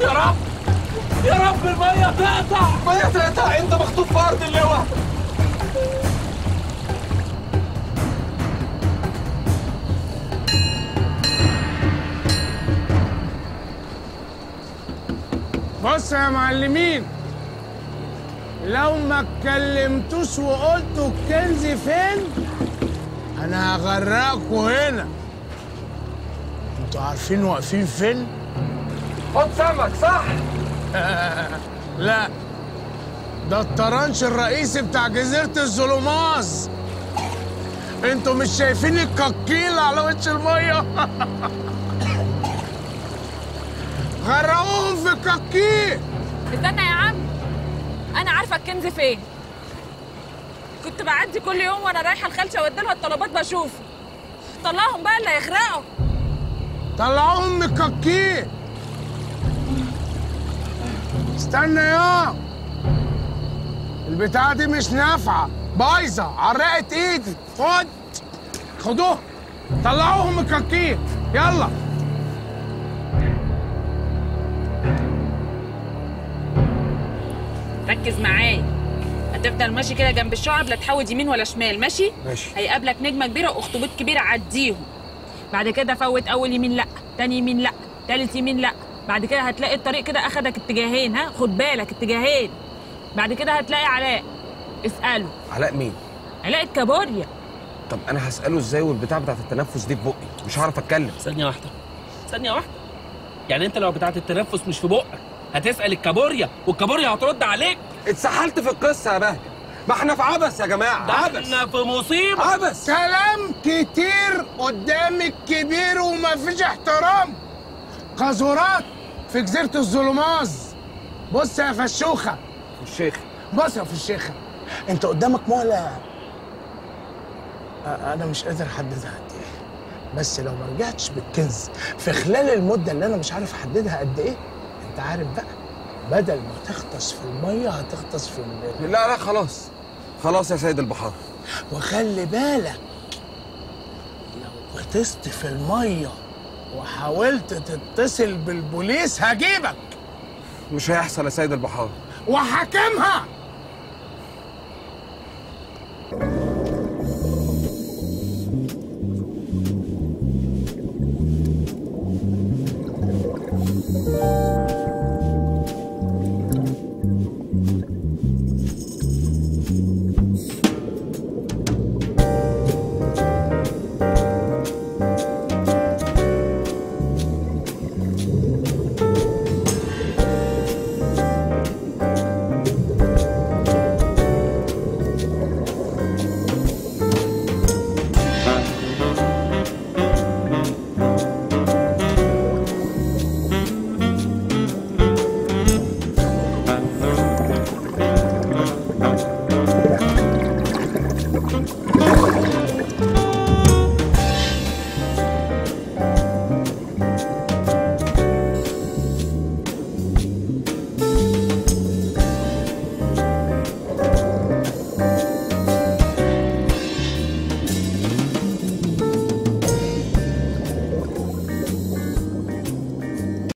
يا رب يا رب الميه تقطع الميه تقطع انت مخطوف في ارض اللواء بص يا معلمين لو ما اتكلمتوش وقلتوا الكنز فين انا هغرقكوا هنا انتوا عارفين واقفين فين خد سمك صح لا ده الطرنش الرئيسي بتاع جزيرة الظلماز انتوا مش شايفين الكاكيل على وش المية غرقوهم في الكاكيل استنى يا عم انا عارفه الكنز فين كنت بعدي كل يوم وانا رايحه الخالشه اودي لها الطلبات بشوفه طلعهم بقى اللي هيغرقوا طلعوهم من الكاكيل استنى يا البتاعة دي مش نافعة بايظة عرقت ايدي خد خدوه طلعوهم من الكاكيل يلا ركز معايا هتفضل ماشي كده جنب الشعب لا تحود يمين ولا شمال ماشي ماشي هيقابلك نجمه كبيره واخطبوط كبيره عديهم بعد كده فوت اول يمين لا تاني يمين لا تالت يمين لا بعد كده هتلاقي الطريق كده اخدك اتجاهين ها خد بالك اتجاهين بعد كده هتلاقي علاء اساله علاء مين علاء الكابوريا طب انا هساله ازاي والبتاع بتاعت التنفس دي في بقي مش هعرف اتكلم ثانيه واحده ثانيه واحده يعني انت لو بتاعت التنفس مش في بقك هتسال الكابوريا والكابوريا هترد عليك اتسحلت في القصه يا بهجه ما احنا في عبث يا جماعه ده عبث احنا في مصيبه عبث كلام كتير قدام الكبير ومفيش احترام قاذورات في جزيرة الظلماز بص يا فشوخة الشيخ بص يا فشيخة انت قدامك مهلة أ- انا مش قادر احددها قد ايه بس لو ما رجعتش بالكنز في خلال المدة اللي انا مش عارف احددها قد ايه انت عارف بقى بدل ما تغطس في المية هتغطس في الماء لا لا خلاص خلاص يا سيد البحار وخلي بالك لو غطست في المية وحاولت تتصل بالبوليس هجيبك مش هيحصل يا سيد البحار وحاكمها